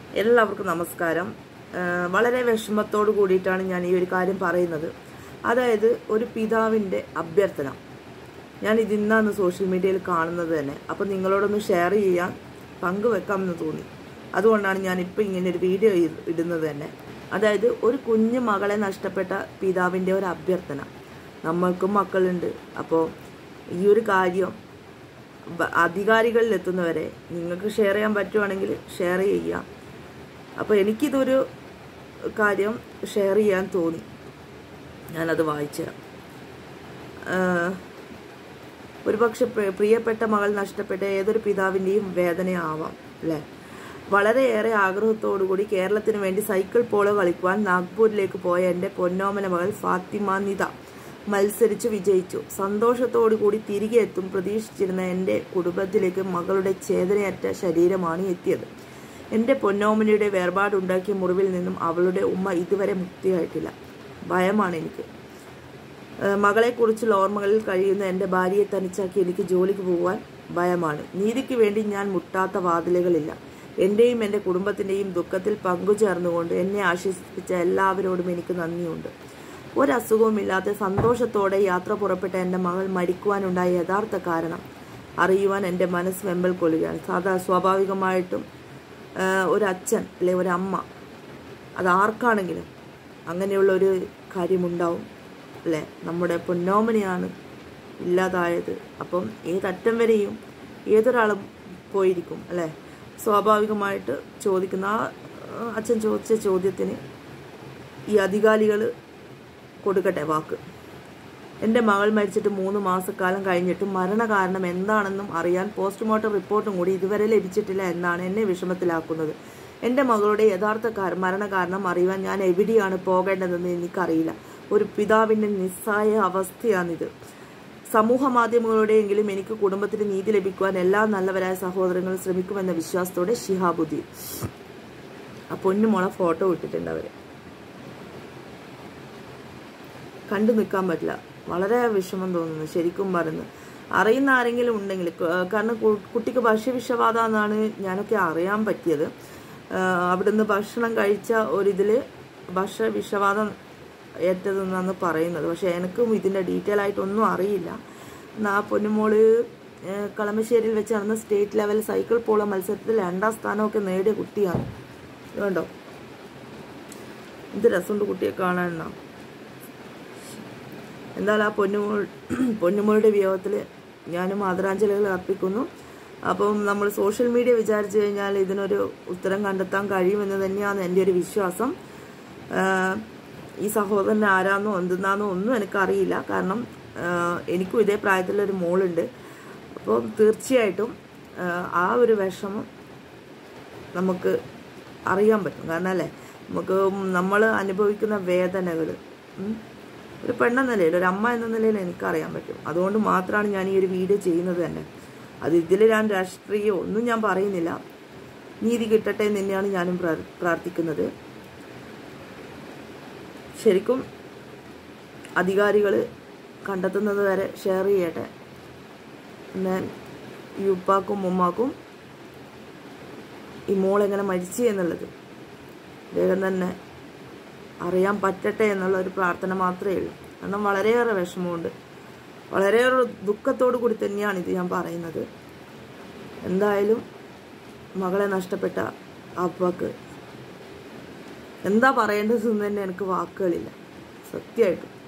എല്ലാവർക്കും നമസ്കാരം ആ, വളരെ വിഷമത്തോട് കൂടിയിട്ടാണ് ഞാൻ ഈ ഒരു കാര്യം പറയുന്നത് അതായത് ഒരു പിതാവിൻ്റെ അഭ്യർത്ഥന ഞാൻ ഇതിന്നാണ് സോഷ്യൽ മീഡിയയിൽ കാണുന്നത് തന്നെ അപ്പം നിങ്ങളോടൊന്ന് ഷെയർ ചെയ്യാൻ പങ്കുവെക്കാമെന്ന് തോന്നി അതുകൊണ്ടാണ് ഞാൻ ഇപ്പം ഇങ്ങനെ ഒരു വീഡിയോ ഇ- ഇടുന്നത് തന്നെ അതായത് ഒരു കുഞ്ഞു മകളെ നഷ്ടപ്പെട്ട പിതാവിൻ്റെ ഒരു അഭ്യർത്ഥന നമ്മൾക്കും മക്കളുണ്ട് അപ്പോൾ ഈ ഒരു കാര്യം ബ- അധികാരികളിൽ എത്തുന്നവരെ നിങ്ങൾക്ക് ഷെയർ ചെയ്യാൻ പറ്റുവാണെങ്കിൽ ഷെയർ ചെയ്യാം അപ്പോൾ എനിക്കിതൊരു കാര്യം ഷെയർ ചെയ്യാൻ തോന്നി ഞാനത് വായിച്ചു ഒരുപക്ഷെ പ്രി- പ്രിയപ്പെട്ട മകൾ നഷ്ടപ്പെട്ട ഏതൊരു പിതാവിൻ്റെയും വേദനയാവാം അല്ലേ വളരെയേറെ ആഗ്രഹത്തോടുകൂടി കേരളത്തിന് വേണ്ടി സൈക്കിൾ പോളോ കളിക്കുവാൻ നാഗ്പൂരിലേക്ക് പോയ എൻ്റെ പൊന്നോമന മകൾ ഫാത്തിമ നിത മത്സരിച്ച് വിജയിച്ചു സന്തോഷത്തോടു കൂടി തിരികെ എത്തും പ്രതീക്ഷിച്ചിരുന്ന എൻ്റെ കുടുംബത്തിലേക്ക് മകളുടെ ചേതനയറ്റ ശരീരമാണ് എത്തിയത് എൻ്റെ പൊന്നോമനയുടെ വേർപാടുണ്ടാക്കിയ മുറിവിൽ നിന്നും അവളുടെ ഉമ്മ ഇതുവരെ മുക്തിയായിട്ടില്ല ഭയമാണ് എനിക്ക് ഏഹ് മകളെക്കുറിച്ചുള്ള ഓർമ്മകളിൽ കഴിയുന്ന എൻ്റെ ഭാര്യയെ തനിച്ചാക്കി എനിക്ക് ജോലിക്ക് പോകാൻ ഭയമാണ് നീതിക്ക് വേണ്ടി ഞാൻ മുട്ടാത്ത വാതിലുകളില്ല എൻ്റെയും എൻ്റെ കുടുംബത്തിൻ്റെയും ദുഃഖത്തിൽ പങ്കുചേർന്നുകൊണ്ട് എന്നെ ആശ്വസിപ്പിച്ച എല്ലാവരോടും എനിക്ക് നന്ദിയുണ്ട് ഒരസുഖവുമില്ലാതെ സന്തോഷത്തോടെ യാത്ര പുറപ്പെട്ട എൻ്റെ മകൾ മരിക്കുവാനുണ്ടായ യഥാർത്ഥ കാരണം അറിയുവാൻ എൻ്റെ മനസ്സ് വെമ്പൽ കൊള്ളുകയാണ് സാധാ സ്വാഭാവികമായിട്ടും ഏഹ് ഒരു അച്ഛൻ അല്ലെ ഒരു അമ്മ അത് ആർക്കാണെങ്കിലും അങ്ങനെയുള്ള ഒരു കാര്യമുണ്ടാവും അല്ലേ നമ്മുടെ പൊന്നോമനയാണ് ഇല്ലാതായത് അപ്പം ഏതറ്റം വരെയും ഏതൊരാളും പോയിരിക്കും അല്ലേ സ്വാഭാവികമായിട്ട് ചോദിക്കുന്ന ആ ആ, അച്ഛൻ ചോദിച്ച ചോദ്യത്തിന് ഈ അധികാരികൾ കൊടുക്കട്ടെ വാക്ക് എൻ്റെ മകൾ മരിച്ചിട്ട് മൂന്ന് മാസക്കാലം കഴിഞ്ഞിട്ടും മരണകാരണം എന്താണെന്നും അറിയാൻ പോസ്റ്റ്മോർട്ടം റിപ്പോർട്ടും കൂടി ഇതുവരെ ലഭിച്ചിട്ടില്ല എന്നാണ് എന്നെ വിഷമത്തിലാക്കുന്നത് എൻ്റെ മകളുടെ യഥാർത്ഥ കാര- മരണകാരണം അറിയുവാൻ ഞാൻ എവിടെയാണ് പോകേണ്ടതെന്ന് എനിക്കറിയില്ല ഒരു പിതാവിൻ്റെ നിസ്സായ അവസ്ഥയാണിത് സമൂഹ മാധ്യമങ്ങളുടെയെങ്കിലും എനിക്ക് കുടുംബത്തിന് നീതി ലഭിക്കുവാൻ എല്ലാ നല്ലവരായ സഹോദരങ്ങളും ശ്രമിക്കുമെന്ന വിശ്വാസത്തോടെ ഷിഹാബുദ്ദീൻ ആ പൊന്നുമോളെ ഫോട്ടോ ഇട്ടിട്ടുണ്ട് അവര് കണ്ടു നിൽക്കാൻ പറ്റില്ല വളരെ വിഷമം തോന്നുന്നു ശരിക്കും പറഞ്ഞു അറിയുന്ന ആരെങ്കിലും ഉണ്ടെങ്കിൽ ക- കാരണം കു- കുട്ടിക്ക് ഭക്ഷ്യവിഷബാധ എന്നാണ് ഞാനൊക്കെ അറിയാൻ പറ്റിയത് ആഹ് അവിടുന്ന് ഭക്ഷണം കഴിച്ച ഒരിതിൽ ഭക്ഷ്യവിഷബാധം ഏറ്റതെന്നാണ് പറയുന്നത് പക്ഷെ എനിക്കും ഇതിൻ്റെ ഡീറ്റെയിൽ ആയിട്ടൊന്നും അറിയില്ല എന്നാ ആ പൊന്നുമോള് ആഹ് കളമശ്ശേരിയിൽ വെച്ച് നടന്ന സ്റ്റേറ്റ് ലെവൽ സൈക്കിൾ പോളോ മത്സരത്തിൽ രണ്ടാം സ്ഥാനമൊക്കെ നേടിയ കുട്ടിയാണ് ഇത് കണ്ടോ എന്ത് രസമുണ്ട് കുട്ടിയെ കാണാൻ എന്നാ എന്തായാലും ആ പൊന്നുമോൾ പൊന്നുമോളുടെ വിയോഗത്തിൽ ഞാനും ആദരാഞ്ജലികൾ അർപ്പിക്കുന്നു അപ്പം നമ്മൾ സോഷ്യൽ മീഡിയ വിചാരിച്ചു കഴിഞ്ഞാൽ ഇതിനൊരു ഉത്തരം കണ്ടെത്താൻ കഴിയുമെന്ന് തന്നെയാണ് എൻ്റെ ഒരു വിശ്വാസം ആഹ് ഈ സഹോദരൻ ആരാന്നോ എന്തെന്നാന്നോ ഒന്നും എനിക്കറിയില്ല കാരണം ആഹ് എനിക്കും ഇതേ പ്രായത്തിലൊരു മോളുണ്ട് അപ്പോൾ തീർച്ചയായിട്ടും ആഹ് ആ ഒരു വിഷമം നമുക്ക് അറിയാൻ പറ്റും കാരണം അല്ലേ നമുക്ക് നമ്മൾ അനുഭവിക്കുന്ന വേദനകൾ ഒരു പെണ്ണെന്ന നിലയിൽ ഒരു അമ്മ എന്ന നിലയിൽ എനിക്കറിയാൻ പറ്റും അതുകൊണ്ട് മാത്രമാണ് ഞാൻ ഈ ഒരു വീഡിയോ ചെയ്യുന്നത് തന്നെ അത് ഇതിൽ ഞാൻ രാഷ്ട്രീയമോ ഒന്നും ഞാൻ പറയുന്നില്ല നീതി കിട്ടട്ടെ എന്ന് തന്നെയാണ് ഞാനും പ്രാർ- പ്രാർത്ഥിക്കുന്നത് ശരിക്കും അധികാരികൾ കണ്ടെത്തുന്നത് വരെ ഷെയർ ചെയ്യട്ടെ പിന്നെ ഈ ഉപ്പാക്കും ഉമ്മാക്കും ഈ മോൾ എങ്ങനെ മരിച്ചു എന്നുള്ളത് വേഗം തന്നെ അറിയാൻ പറ്റട്ടെ എന്നുള്ള ഒരു പ്രാർത്ഥന മാത്രമേ ഉള്ളൂ കാരണം വളരെയേറെ വിഷമമുണ്ട് വളരെയേറെ ദുഃഖത്തോടു കൂടി തന്നെയാണ് ഇത് ഞാൻ പറയുന്നത് എന്തായാലും മകളെ നഷ്ടപ്പെട്ട അപ്പക്ക് എന്താ പറയേണ്ടതെന്ന് തന്നെ എനിക്ക് വാക്കുകളില്ല സത്യമായിട്ടും